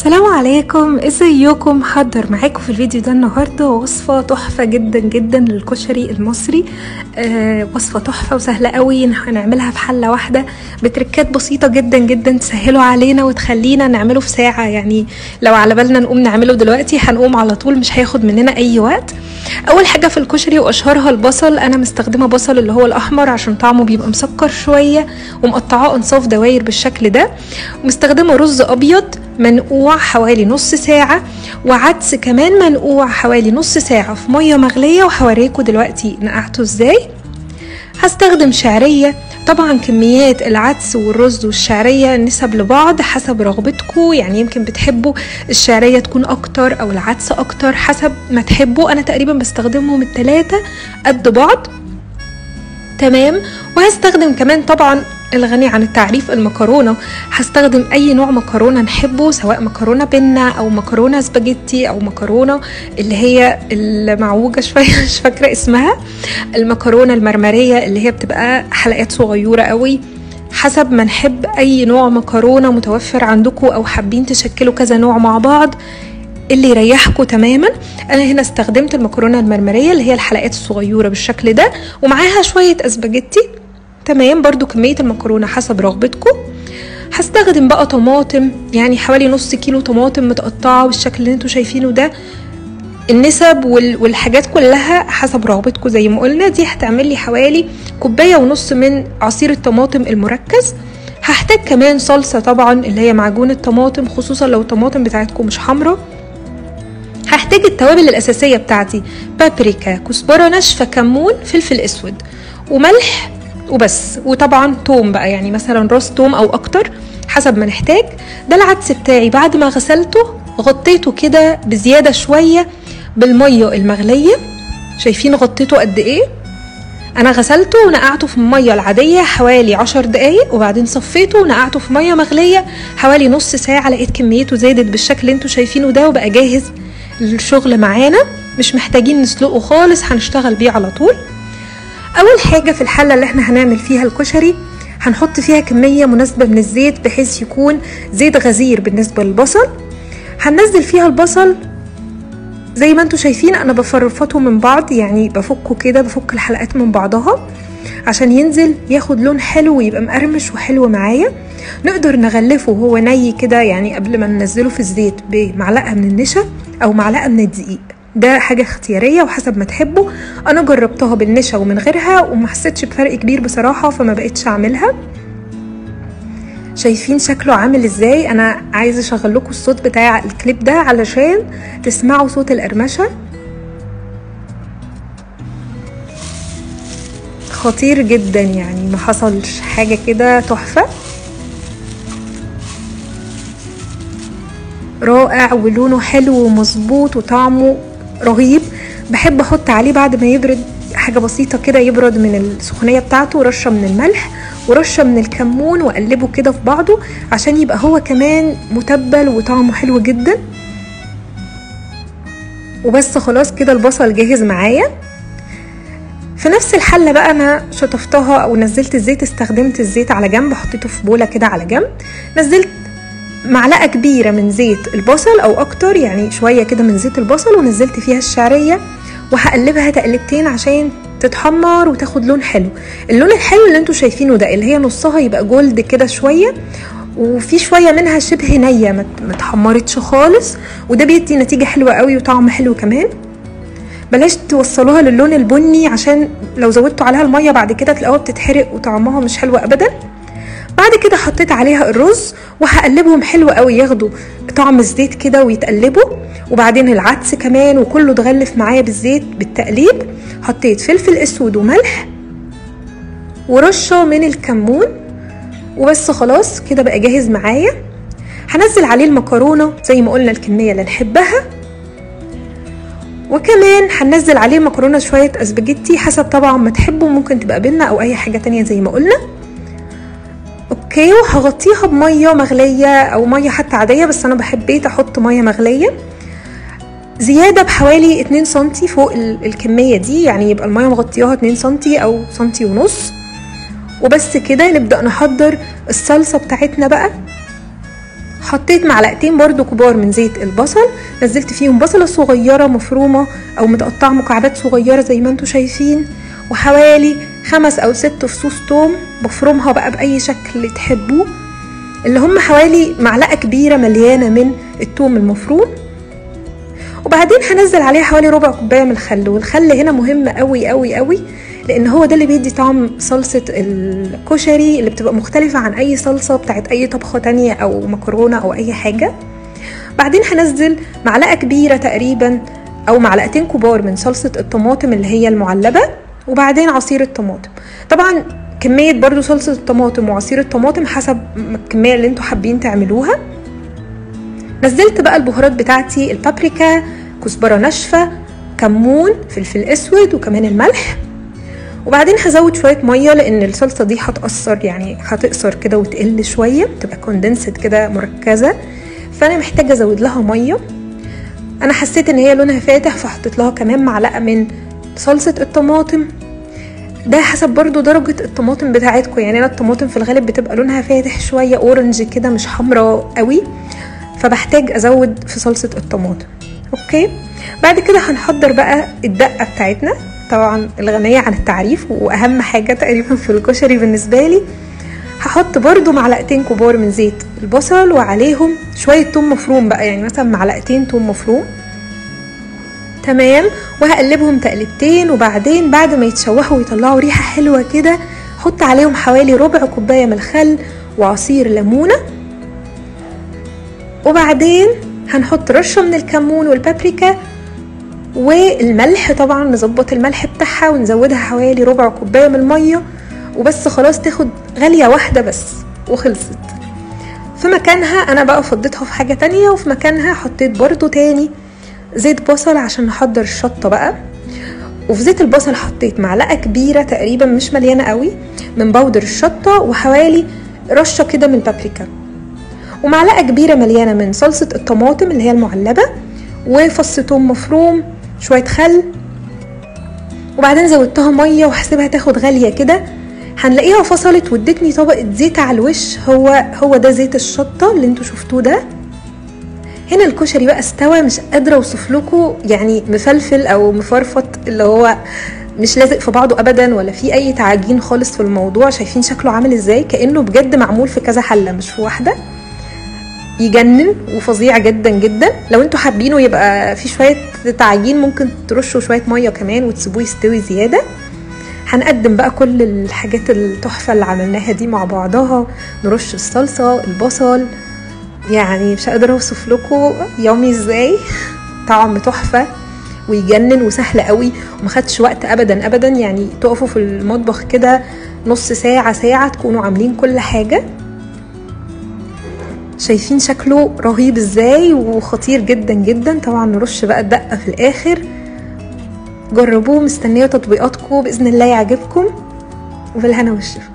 السلام عليكم ازيكم هقدر معاكم في الفيديو ده النهارده وصفه تحفه جدا جدا للكشري المصري آه وصفه تحفه وسهله قوي هنعملها في حله واحده بتركات بسيطه جدا جدا تسهلوا علينا وتخلينا نعمله في ساعه يعني لو على بالنا نقوم نعمله دلوقتي هنقوم على طول مش هياخد مننا اي وقت اول حاجه في الكشري واشهرها البصل انا مستخدمه بصل اللي هو الاحمر عشان طعمه بيبقى مسكر شويه ومقطعاه انصاف دواير بالشكل ده ومستخدمه رز ابيض منقوع حوالي نص ساعة وعدس كمان منقوع حوالي نص ساعة في مية مغلية وهوريكم دلوقتي نقعته ازاي هستخدم شعرية طبعا كميات العدس والرز والشعرية نسب لبعض حسب رغبتكم يعني يمكن بتحبوا الشعرية تكون اكتر او العدس اكتر حسب ما تحبوا انا تقريبا بستخدمهم التلاتة قد بعض تمام وهستخدم كمان طبعا الغني عن التعريف المكرونه هستخدم اي نوع مكرونه نحبه سواء مكرونه بنه او مكرونه سباجيتي او مكرونه اللي هي المعوجه شويه مش فاكره اسمها المكرونه المرمريه اللي هي بتبقى حلقات صغيره قوي حسب ما نحب اي نوع مكرونه متوفر عندكم او حابين تشكلوا كذا نوع مع بعض اللي يريحكم تماما انا هنا استخدمت المكرونه المرمريه اللي هي الحلقات الصغيره بالشكل ده ومعاها شويه اسباجيتي تمام برضو كمية المكرونة حسب رغبتكم هستخدم بقى طماطم يعني حوالي نص كيلو طماطم متقطعة بالشكل اللي انتوا شايفينه ده النسب والحاجات كلها حسب رغبتكم زي ما قلنا دي هتعمل لي حوالي كوباية ونص من عصير الطماطم المركز هحتاج كمان صلصة طبعا اللي هي معجون الطماطم خصوصا لو الطماطم بتاعتكم مش حمرا هحتاج التوابل الأساسية بتاعتي بابريكا كزبرة ناشفة كمون فلفل أسود وملح وبس وطبعا توم بقى يعني مثلا راس توم او اكتر حسب ما نحتاج ده العدس بتاعي بعد ما غسلته غطيته كده بزياده شويه بالميه المغليه شايفين غطيته قد ايه انا غسلته ونقعته في الميه العاديه حوالي عشر دقايق وبعدين صفيته ونقعته في ميه مغليه حوالي نص ساعه لقيت كميته زادت بالشكل اللي انتوا شايفينه ده وبقى جاهز للشغل معانا مش محتاجين نسلقه خالص هنشتغل بيه على طول اول حاجه في الحله اللي احنا هنعمل فيها الكشري هنحط فيها كميه مناسبه من الزيت بحيث يكون زيت غزير بالنسبه للبصل هننزل فيها البصل زي ما انتوا شايفين انا بفرفطه من بعض يعني بفكه كده بفك الحلقات من بعضها عشان ينزل ياخد لون حلو ويبقى مقرمش وحلو معايا نقدر نغلفه وهو ني كده يعني قبل ما ننزله في الزيت بمعلقه من النشا او معلقه من الدقيق ده حاجة اختيارية وحسب ما تحبوا انا جربتها بالنشا ومن غيرها وما حسيتش بفرق كبير بصراحة فما بقتش اعملها شايفين شكله عامل ازاي انا عايزة اشغل لكم الصوت بتاع الكليب ده علشان تسمعوا صوت القرمشة خطير جدا يعني ما حصلش حاجة كده تحفة رائع ولونه حلو ومظبوط وطعمه رهيب بحب احط عليه بعد ما يبرد حاجه بسيطه كده يبرد من السخونيه بتاعته رشه من الملح ورشه من الكمون واقلبه كده في بعضه عشان يبقى هو كمان متبل وطعمه حلو جدا وبس خلاص كده البصل جاهز معايا في نفس الحله بقى انا شطفتها او نزلت الزيت استخدمت الزيت على جنب حطيته في بوله كده على جنب نزلت معلقة كبيرة من زيت البصل أو أكتر يعني شوية كده من زيت البصل ونزلت فيها الشعرية وهقلبها تقلبتين عشان تتحمر وتاخد لون حلو اللون الحلو اللي انتوا شايفينه ده اللي هي نصها يبقى جولد كده شوية وفي شوية منها شبه نية ما اتحمرتش خالص وده بيدي نتيجة حلوة قوي وطعم حلو كمان بلاش توصلوها للون البني عشان لو زودتوا عليها المية بعد كده تلاقوها بتتحرق وطعمها مش حلو ابدا بعد كده حطيت عليها الرز وهقلبهم حلو قوي ياخدوا طعم الزيت كده ويتقلبوا وبعدين العدس كمان وكله اتغلف معايا بالزيت بالتقليب حطيت فلفل اسود وملح ورشه من الكمون وبس خلاص كده بقى جاهز معايا هنزل عليه المكرونه زي ما قلنا الكميه اللي نحبها وكمان هنزل عليه مكرونه شويه اسباجيتي حسب طبعا ما تحبوا ممكن تبقى بينا او اي حاجه تانية زي ما قلنا اوكي وهغطيها بميه مغليه او ميه حتى عاديه بس انا بحبيت احط ميه مغليه زياده بحوالي 2 سنتي فوق الكميه دي يعني يبقى الميه مغطياها 2 سنتي او سنتي ونص وبس كده نبدا نحضر الصلصه بتاعتنا بقى حطيت معلقتين برضو كبار من زيت البصل نزلت فيهم بصلة صغيرة مفرومة او متقطعة مكعبات صغيرة زي ما انتم شايفين وحوالي خمس او ست فصوص توم بفرمها بقى باي شكل تحبوه اللي هم حوالي معلقة كبيرة مليانة من التوم المفروم وبعدين هنزل عليها حوالي ربع كوباية من الخل والخل هنا مهم قوي قوي قوي لان هو ده اللي بيدي طعم صلصة الكشري اللي بتبقى مختلفة عن اي صلصة بتاعت اي طبخة تانية او مكرونة او اي حاجة بعدين هنزل معلقة كبيرة تقريبا او معلقتين كبار من صلصة الطماطم اللي هي المعلبة وبعدين عصير الطماطم طبعا كمية برضو صلصة الطماطم وعصير الطماطم حسب الكمية اللي انتوا حابين تعملوها نزلت بقى البهارات بتاعتي البابريكا كزبرة ناشفة كمون فلفل اسود وكمان الملح وبعدين هزود شويه ميه لان الصلصه دي هتاثر يعني هتقصر كده وتقل شويه تبقى كوندنسد كده مركزه فانا محتاجه ازود لها ميه انا حسيت ان هي لونها فاتح فحطيت لها كمان معلقه من صلصه الطماطم ده حسب برضو درجة الطماطم بتاعتكم يعني انا الطماطم في الغالب بتبقى لونها فاتح شوية اورنج كده مش حمراء قوي فبحتاج ازود في صلصة الطماطم اوكي بعد كده هنحضر بقى الدقة بتاعتنا طبعا الغنية عن التعريف واهم حاجة تقريبا في الكشري بالنسبة لي هحط برضو معلقتين كبار من زيت البصل وعليهم شوية توم مفروم بقى يعني مثلا معلقتين توم مفروم تمام وهقلبهم تقلبتين وبعدين بعد ما يتشوحوا ويطلعوا ريحة حلوة كده حط عليهم حوالي ربع كوباية من الخل وعصير ليمونة وبعدين هنحط رشة من الكمون والبابريكا والملح طبعا نظبط الملح بتاعها ونزودها حوالي ربع كوبايه من الميه وبس خلاص تاخد غاليه واحده بس وخلصت في مكانها انا بقى فضيتها في حاجه تانية وفي مكانها حطيت برضو تاني زيت بصل عشان نحضر الشطه بقى وفي زيت البصل حطيت معلقه كبيره تقريبا مش مليانه قوي من بودر الشطه وحوالي رشه كده من البابريكا ومعلقه كبيره مليانه من صلصه الطماطم اللي هي المعلبه وفص ثوم مفروم شويه خل وبعدين زودتها ميه وهسيبها تاخد غاليه كده هنلاقيها فصلت وادتني طبقه زيت على الوش هو هو ده زيت الشطه اللي انتوا شفتوه ده هنا الكشري بقى استوى مش قادره اوصف لكم يعني مفلفل او مفرفط اللي هو مش لازق في بعضه ابدا ولا في اي تعاجين خالص في الموضوع شايفين شكله عامل ازاي كانه بجد معمول في كذا حله مش في واحده يجنن وفظيع جدا جدا لو انتوا حابينه يبقى في شويه تعجين ممكن ترشوا شويه ميه كمان وتسيبوه يستوي زياده هنقدم بقى كل الحاجات التحفه اللي عملناها دي مع بعضها نرش الصلصه البصل يعني مش قادره اوصف لكم يومي ازاي طعم تحفه ويجنن وسهل قوي وما خدش وقت ابدا ابدا يعني تقفوا في المطبخ كده نص ساعه ساعه تكونوا عاملين كل حاجه شايفين شكله رهيب ازاي وخطير جدا جدا طبعا نرش بقى الدقة في الاخر جربوه مستنية تطبيقاتكم بإذن الله يعجبكم وبالهنا والشفا